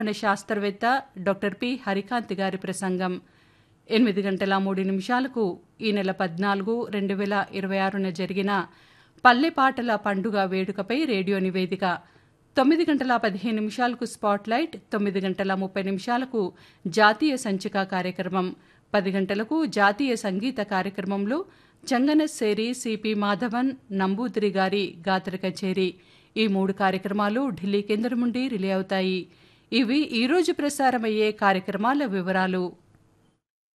పర్యావరణ శాస్త్రవేత్త doctor P Harikanth గారి ప్రసంగం ఎనిమిది గంటల మూడు నిమిషాలకు ఈ నెల పద్నాలుగు రెండు వేల ఇరవై ఆరున జరిగిన పల్లె పాటల పండుగ వేడుకపై రేడియో నివేదిక తొమ్మిది గంటల పదిహేను నిమిషాలకు స్పాట్లైట్ తొమ్మిది గంటల ముప్పై నిమిషాలకు జాతీయ సంచిక కార్యక్రమం పది గంటలకు జాతీయ సంగీత కార్యక్రమంలో చంగనశ్శేరి సిపి మాధవన్ నంబూదిరి గారి గాత్ర కచేరి ఈ మూడు కార్యక్రమాలు ఢిల్లీ కేంద్రం నుండి రిలే అవుతాయి ఇవి ఈరోజు ప్రసారమయ్యే కార్యక్రమాల వివరాలు